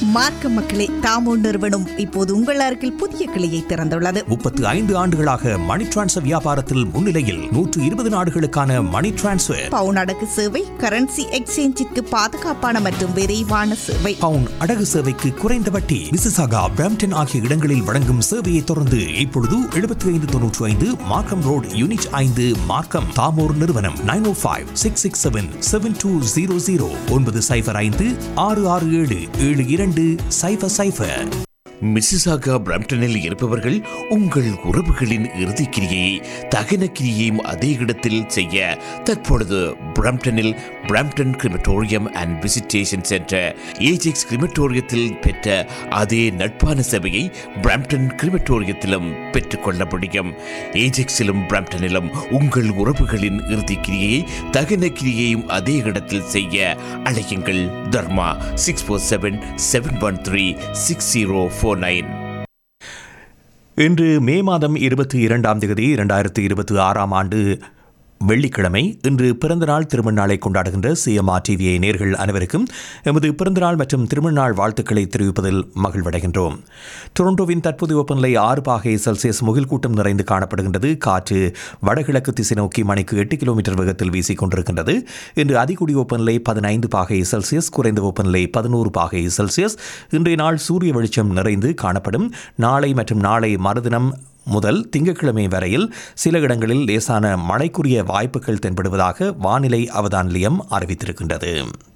மார்க்க மக்களே தாமோ நிறுவனம் இப்போது உங்கள் அருகில் புதிய கிளையை திறந்துள்ளது முப்பத்து ஐந்து ஆண்டுகளாக மணி டிரான்ஸ்ஃபர் வியாபாரத்தில் முன்னிலையில் நூற்று இருபது நாடுகளுக்கான மணி டிரான்ஸ்ஃபர் பவுன் அடகு சேவை கரன்சி எக்ஸ்சேஞ்சிற்கு பாதுகாப்பான மற்றும் விரைவான சேவை பவுன் அடகு சேவைக்கு குறைந்த வட்டி மிசிசாகா பிரம்டன் ஆகிய இடங்களில் வழங்கும் சேவையை தொடர்ந்து இப்பொழுது எழுபத்தி ஐந்து தொன்னூற்றி ஐந்து மார்க்கம் ரோட் யூனிட் ஐந்து மார்க்கம் தாமோர் நிறுவனம் nine O five six six seven seven two zero zero ஒன்பது சைஃபர் ஐந்து ஆறு ஆறு ஏழு ஏழு இரண்டு சைஃபர் சைஃபர் மிசிசாகா பிரம்டனில் இருப்பவர்கள் உங்கள் உறவுகளின் இறுதிக் கிரியை தகன கிரியையும் அதே இடத்தில் செய்ய தற்பொழுது பிரம்டனில் Brampton crematorium and visitation centre Ajax கிரிமட்டோரியத்தில் பெற்ற அதே நட்பான சேவையை பிரம்டன் கிரிமட்டோரியத்திலும் பெற்றுக்கொள்ள முடியும் ஏஜெக்ஸிலும் பிரம்டனிலும் உங்கள் உறவுகளின் இறுதிக் கிரியை தகன கிரியையும் அதே இடத்தில் செய்ய அழையுங்கள் Dharma six four seven seven one three six zero four nine இன்று மே மாதம் இருபத்தி இரண்டாம் தேதி இரண்டாயிரத்தி இருபத்தி ஆறாம் ஆண்டு வெள்ளிக்கிழமை இன்று பிறந்தநாள் திருமணநாளை கொண்டாடுகின்ற சிஎம்ஆர் டிவியை நேர்கள் அனைவருக்கும் எமது பிறந்தநாள் மற்றும் திருமணநாள் வாழ்த்துக்களை தெரிவிப்பதில் மகிழ்வடைகின்றோம் டொரண்டோவின் தற்போதைய வெப்பநிலை ஆறு பாகை செல்சியஸ் முகில் கூட்டம் நிறைந்து காணப்படுகின்றது காற்று வடகிழக்கு திசை நோக்கி மணிக்கு எட்டு கிலோமீட்டர் வேகத்தில் வீசிக் கொண்டிருக்கின்றது இன்று அதிகூடிய வெப்பநிலை பதினைந்து பாகை செல்சியஸ் குறைந்த வெப்பநிலை பதினோரு பாகை செல்சியஸ் இன்றைய நாள் சூரிய வெளிச்சம் நிறைந்து காணப்படும் நாளை மற்றும் நாளை மறுதினம் முதல் திங்கட்கிழமை வரையில் சில இடங்களில் லேசான மழைக்குரிய வாய்ப்புகள் தென்படுவதாக வானிலை அவதான நிலையம் அறிவித்திருக்கின்றது